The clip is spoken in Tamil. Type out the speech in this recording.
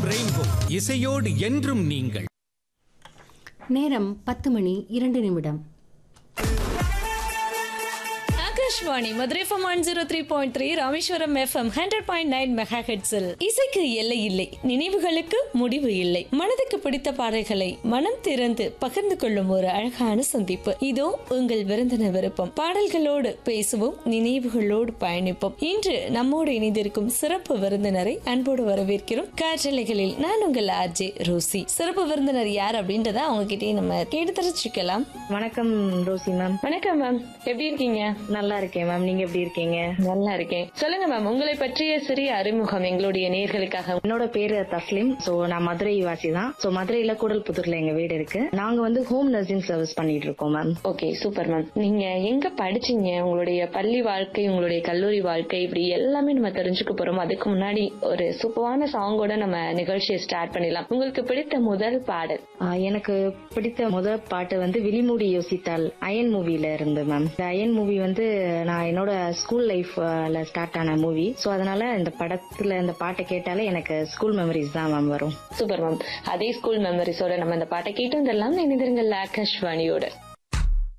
ரெயின்போ இசையோடு என்றும் நீங்கள் நேரம் பத்து மணி இரண்டு நிமிடம் Akashvani Madurai FM one zero three point three Rameswaram FM hundred point nine mega ஹெட்ஸில் இசைக்கு எல்லை இல்லை நினைவுகளுக்கு முடிவு இல்லை மனதுக்கு பிடித்த பாடல்களை மனம் திறந்து பகிர்ந்து கொள்ளும் ஒரு அழகான சந்திப்பு இதோ உங்கள் விருந்தின விருப்பம் பாடல்களோடு பேசுவோம் நினைவுகளோடு பயணிப்போம் இன்று நம்மோடு இணைந்திருக்கும் சிறப்பு விருந்தினரை அன்போடு வரவேற்கிறோம் காற்றலைகளில் நான் உங்கள் ஆர்ஜே ரோசி சிறப்பு விருந்தினர் யார் அப்படின்றத அவங்க கிட்டே நம்ம கேட்டு தெரிஞ்சுக்கலாம் வணக்கம் ரோசி மேம் வணக்கம் மேம் எப்படி இருக்கீங்க நல்லா இருக்கேன் மேம் நீங்க எப்படி இருக்கீங்க நல்லா இருக்கேன் சொல்லுங்க மேம் உங்களை பற்றிய சிறிய அறிமுகம் எங்களுடைய நேர்களுக்காக என்னோட பேரு தஸ்லிம் சோ நான் மதுரை வாசி தான் சோ மதுரையில கூடல்புத்தூர்ல எங்க வீடு இருக்கு நாங்க வந்து ஹோம் நர்சிங் சர்வீஸ் பண்ணிட்டு இருக்கோம் மேம் ஓகே சூப்பர் மேம் நீங்க எங்க படிச்சீங்க உங்களுடைய பள்ளி வாழ்க்கை உங்களுடைய கல்லூரி வாழ்க்கை இப்படி எல்லாமே நம்ம தெரிஞ்சுக்க போறோம் அதுக்கு முன்னாடி ஒரு சூப்பரான சாங்கோட நம்ம நிகழ்ச்சியை ஸ்டார்ட் பண்ணிடலாம் உங்களுக்கு பிடித்த முதல் பாடல் ஆஹ் எனக்கு பிடித்த முதல் பாட்டு வந்து விழிமூடி யோசித்தால் அயன் மூவில இருந்து மேம் இந்த அயன் மூவி வந்து நான் என்னோட ஸ்கூல் லைஃப்ல ஸ்டார்ட் ஆன மூவி சோ அதனால இந்த படத்துல இந்த பாட்டை கேட்டாலே எனக்கு ஸ்கூல் மெமரிஸ் தான் மேம் வரும் சூப்பர் மேம் அதே ஸ்கூல் மெமரிஸோட நம்ம இந்த பாட்டை கேட்டு வந்துடலாம் இணைந்திருங்கள் ஆகாஷ்வாணியோட